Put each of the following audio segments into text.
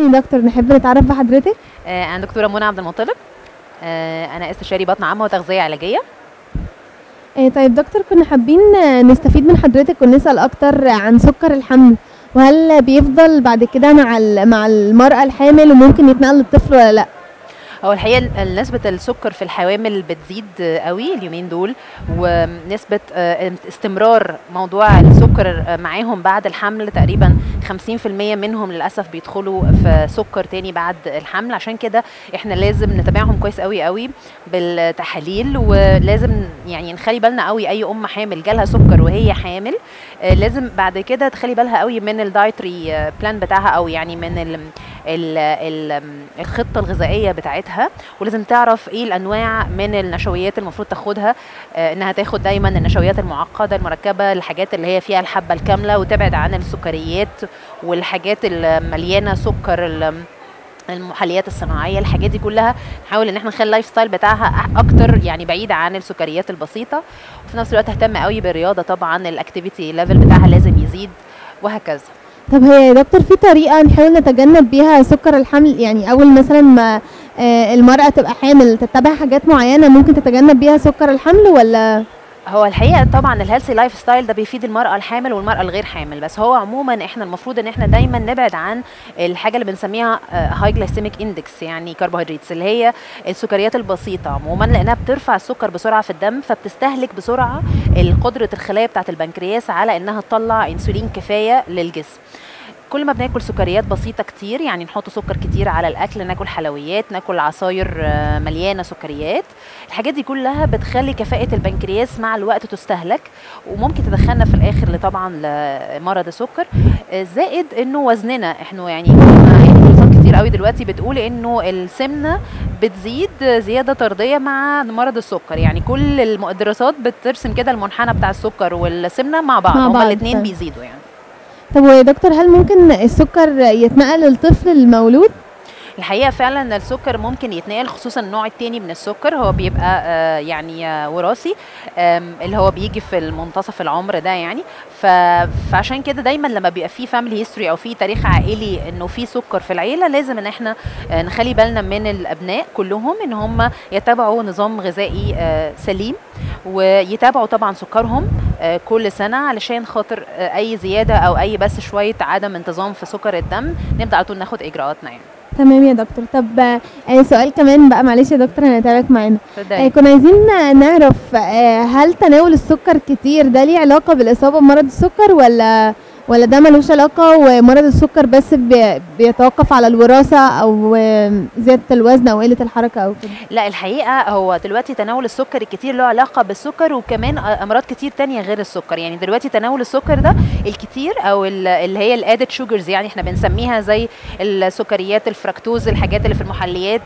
يا دكتور نحب نتعرف بحضرتك آه، انا دكتوره منى عبد المطلب آه، انا استشاري بطن عامه وتغذيه علاجيه آه، طيب دكتور كنا حابين آه، نستفيد من حضرتك ونسأل أكتر عن سكر الحمل وهل بيفضل بعد كده مع ال- مع المرأة الحامل وممكن يتنقل للطفل ولا لا؟ هو الحقيقه ال- نسبه السكر في الحوامل بتزيد آه، قوي اليومين دول ونسبه آه، استمرار موضوع السكر آه، معاهم بعد الحمل تقريبا 50% منهم للاسف بيدخلوا في سكر تاني بعد الحمل عشان كده احنا لازم نتابعهم كويس قوي قوي بالتحاليل ولازم يعني نخلي بالنا قوي اي ام حامل جالها سكر وهي حامل آه، لازم بعد كده تخلي بالها قوي من الدايتري بلان بتاعها او يعني من ال ال ال الخطه الغذائيه بتاعتها ولازم تعرف ايه الانواع من النشويات المفروض تاخدها آه، انها تاخد دايما النشويات المعقده المركبه الحاجات اللي هي فيها الحبه الكامله وتبعد عن السكريات والحاجات المليانه سكر ال- المحليات الصناعيه الحاجات دي كلها نحاول ان احنا نخلي اللايف ستايل بتاعها أح- اكتر يعني بعيده عن السكريات البسيطه وفي نفس الوقت اهتم قوي بالرياضه طبعا الاكتيفيتي ليفل بتاعها لازم يزيد وهكذا طب هي يا دكتور في طريقة نحاول نتجنب بيها سكر الحمل يعني أول مثلا ما آه، المرأة تبقى حامل تتبع حاجات معينة ممكن تتجنب بيها سكر الحمل ولا هو الحقيقه طبعا الهيلثي لايف ستايل ده بيفيد المراه الحامل والمراه الغير حامل بس هو عموما احنا المفروض ان احنا دايما نبعد عن الحاجه اللي بنسميها هاي جلايسيميك اندكس يعني كربوهيدراتس اللي هي السكريات البسيطه عموما لانها بترفع السكر بسرعه في الدم فبتستهلك بسرعه قدره الخلايا بتاعه البنكرياس على انها تطلع انسولين كفايه للجسم كل ما بناكل سكريات بسيطه كتير يعني نحط سكر كتير على الاكل ناكل حلويات ناكل عصاير آه، مليانه سكريات الحاجات دي كلها بتخلي كفاءه البنكرياس مع الوقت تستهلك وممكن تدخلنا في الاخر طبعا لمرض السكر آه، زائد انه وزننا احنا يعني كنا يعني دراسات كتير قوي دلوقتي بتقول انه السمنه بتزيد زياده طرديه مع مرض السكر يعني كل الم- الدراسات بترسم كده المنحنى بتاع السكر والسمنه مع بعض مع هما بعض، الاثنين فعلا. بيزيدوا يعني طب ويا دكتور هل ممكن السكر يتنقل للطفل المولود؟ الحقيقه فعلا السكر ممكن يتنقل خصوصا النوع التاني من السكر هو بيبقى آه، يعني آه، وراثي آم، اللي هو بيجي في المنتصف العمر ده يعني ف- فعشان كده دايما لما بيبقى في فاميلي هيستوري او في تاريخ عائلي انه في سكر في العيله لازم ان احنا آه، نخلي بالنا من الابناء كلهم ان هم يتبعوا نظام غذائي آه، سليم ويتابعوا طبعا سكرهم آه، كل سنه علشان خاطر آه، اي زياده او اي بس شويه عدم انتظام في سكر الدم نبدا على طول ناخد اجراءاتنا يعني تمام يا دكتور طب آه، سؤال كمان بقى معلش يا دكتور انا هتابعك معانا آه، اتفضلي. كنا عايزين نعرف آه، هل تناول السكر كتير ده ليه علاقة بالإصابة بمرض السكر ولا ولا ده ملوش علاقة ومرض السكر بس بي- بيتوقف على الوراثة أو آه، زيادة الوزن أو قلة الحركة أو كده لا الحقيقه هو دلوقتي تناول السكر الكتير له علاقه بالسكر وكمان امراض كتير تانية غير السكر يعني دلوقتي تناول السكر ده الكتير او ال- اللي هي الادد شوجرز يعني احنا بنسميها زي السكريات الفركتوز الحاجات اللي في المحليات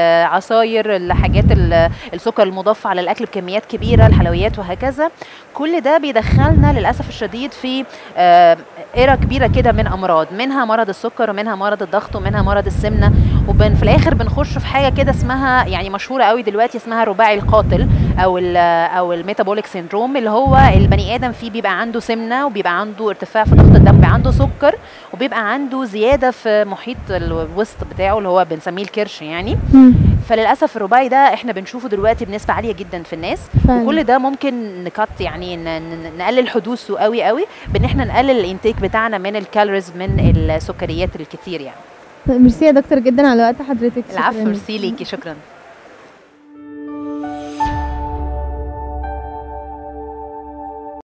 العصاير الحاجات ال- السكر المضاف على الاكل بكميات كبيره الحلويات وهكذا كل ده بيدخلنا للاسف الشديد في آه، ايرا كبيره كده من امراض منها مرض السكر ومنها مرض الضغط ومنها مرض السمنه وبن في الاخر بنخش في حاجه كده اسمها يعني مشهوره قوي دلوقتي اسمها رباعي القاتل او ال او الميتابوليك سيندروم اللي هو البني ادم فيه بيبقى عنده سمنه وبيبقى عنده ارتفاع في ضغط الدم بيبقى عنده سكر وبيبقى عنده زياده في محيط الوسط بتاعه اللي هو بنسميه الكرش يعني مم، فللاسف الرباعي ده احنا بنشوفه دلوقتي بنسبه عاليه جدا في الناس فعلا. وكل ده ممكن نكت يعني ن- ن- نقلل حدوثه قوي قوي بان احنا نقلل الانتيك بتاعنا من الكالوريز من السكريات الكتير يعني ميرسي يا دكتور جدا على وقت حضرتك العفو شكراً. ميرسي ليكي شكرا